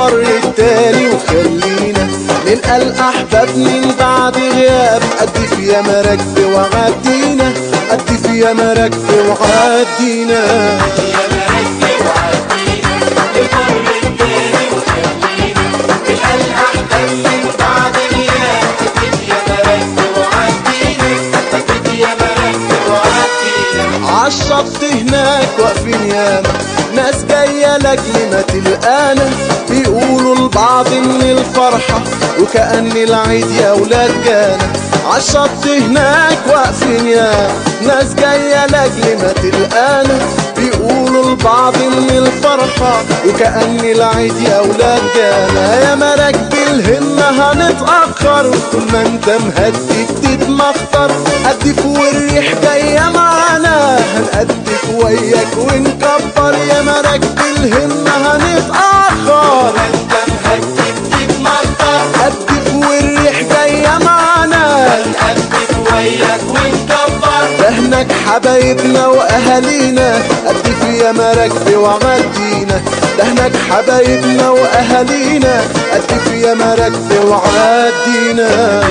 للبر التاني وخلينا نلقى الأحباب من بعد غياب أدي في يا مراكب وعدينا أدي في يا مراكب وعدينا عالشط هناك واقفين ياما ناس جاية لاجل ما تلقانا بيقولوا لبعض ان الفرحة وكأن العيد يا ولاد جانا عالشط هناك واقفين ياما ناس جاية لاجل ما تلقانا بيقولوا لبعض ان الفرحة وكأن العيد يا ولاد جانا يا مراكب الهمة هنتأخر طول ما انت مهدي بتتمخطر قدف والريح جاية معانا هنقدف وياك ونكبر يا مراكب الهمة هنتأخر قدف والريح جاية معانا دهنك حبايبنا واهالينا قدف يا مراكب وعدينا دهنك حبايبنا واهالينا قدف يا مراكب وعدينا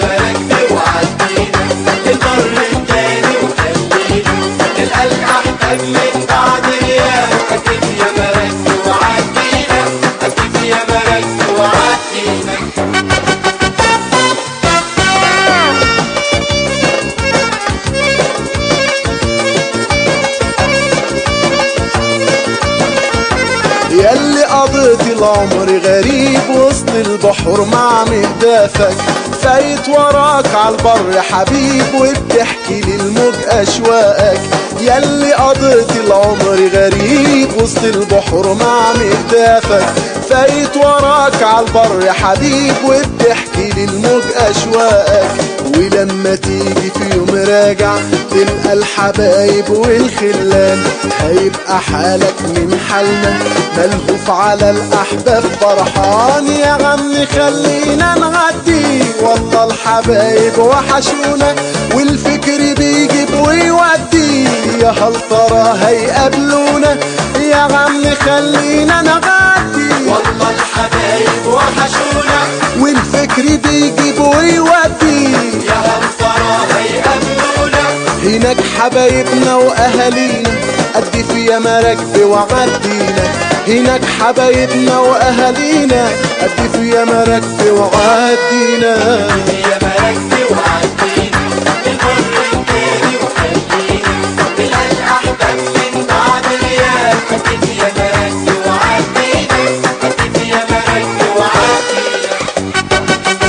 ياللي قضيت العمر غريب وسط البحر مع مهدافك فايت وراك عالبر حبيب وبتحكي للموج اشواقك ياللي قضيت العمر غريب وسط البحر مع مهدافك فايت وراك عالبر حبيب وبتحكي للموج اشواقك ولما تيجي في يوم راجع تلقى الحبايب والخلان هيبقى حالك من حالنا ملهوف على الأحباب فرحان يا عم خلينا نعدي والله الحبايب وحشونا والفكر بيجيب ويودي يا هل ترى هيقابلونا يا عم خلينا نعدي والله الحبايب وحشونا والفكر بيجيب ويودي يا هل ترى هيقابلونا هناك حبايبنا واهالينا قد في يا مراكب وعدينا هناك حبايبنا واهالينا قد في يا مراكب وعدينا يا مراكبي وعدينا البر التاني وخلينا نلقى الأحباب من بعد غياب أكيد يا مراكبي وعدينا أكيد يا مراكبي وعدينا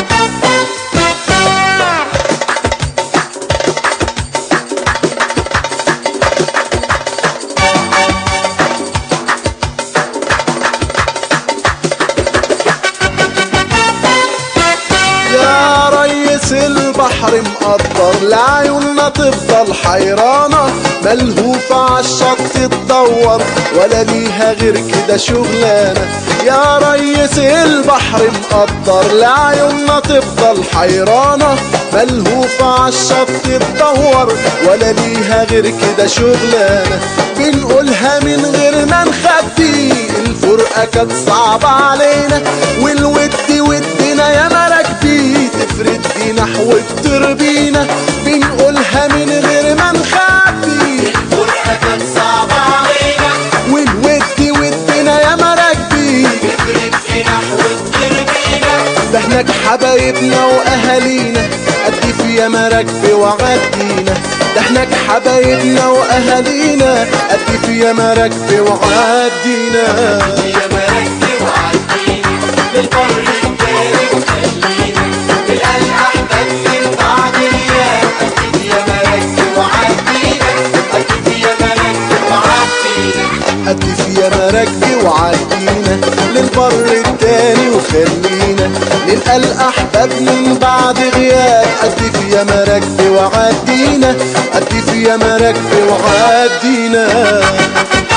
يا ريس البحر مقدر لعيوننا تفضل حيرانة ملهوفة عالشط تدور ولا ليها غير كده شغلانة يا ريس البحر مقدر لعيوننا تفضل حيرانة ملهوفة عالشط تدور ولا ليها غير كده شغلانة بنقولها من غير ما نخبي الفرقة كانت صعبة علينا والود ودنا يا مراكبي تفرد بينا نحو التربينة بنقولها من غير ما نخبي الفرقة كانت صعبة علينا والود ودنا يا مراكبي نفرد في نحو التربينة ده هناك حبايبنا واهالينا قد في يا مراكبي وعدينا ده هناك حبايبنا واهالينا قد في يا مراكبي وعدينا يا مراكبي وعدينا للبر التاني وخلينا نلقى الأحباب من بعد غياب أكيد يا مراكبي وعدينا أكيد يا مراكبي وعدينا قد في يا مراكبي وعدينا للبر التاني وخلينا نلقى الأحباب من بعد غياب قد في يا مراكبي وعدينا قد في يا مراكبي وعدينا